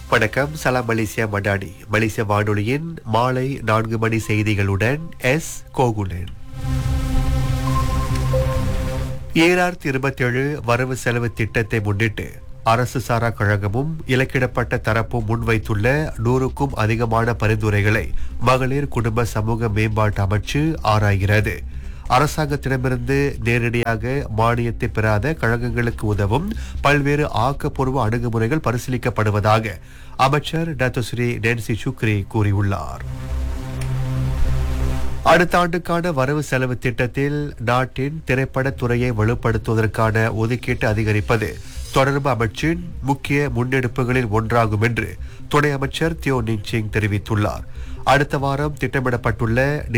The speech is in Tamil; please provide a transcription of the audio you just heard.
வணக்கம் சலாம் மலேசியா மடாடி மலேசிய வானொலியின் மாலை நான்கு மணி செய்திகளுடன் எஸ் கோகுலன் ஏழாயிரத்தி இருபத்தேழு வரவு செலவு திட்டத்தை முன்னிட்டு அரசு சாரா கழகமும் இலக்கிடப்பட்ட தரப்பும் முன்வைத்துள்ள நூறுக்கும் அதிகமான பரிந்துரைகளை மகளிர் குடும்ப சமூக மேம்பாட்டு அமைச்சு ஆராய்கிறது அரசாங்கத்திடமிருந்து நேரடியாக மானியத்தை பெறாத கழகங்களுக்கு உதவும் பல்வேறு ஆக்கப்பூர்வ அணுகுமுறைகள் பரிசீலிக்கப்படுவதாக அமைச்சர் டாக்டர் ஸ்ரீ டென்சி சுக்ரி கூறியுள்ளார் அடுத்த ஆண்டுக்கான வரவு செலவு திட்டத்தில் நாட்டின் திரைப்படத் துறையை வலுப்படுத்துவதற்கான ஒதுக்கீட்டு அதிகரிப்பது தொடர்பு அமைச்சின் முக்கிய முன்னெடுப்புகளில் ஒன்றாகும் என்று துணை அமைச்சர் தியோ நின்சிங் தெரிவித்துள்ளார் அடுத்த வாரம் திட்டமிடப்பட்டுள்ள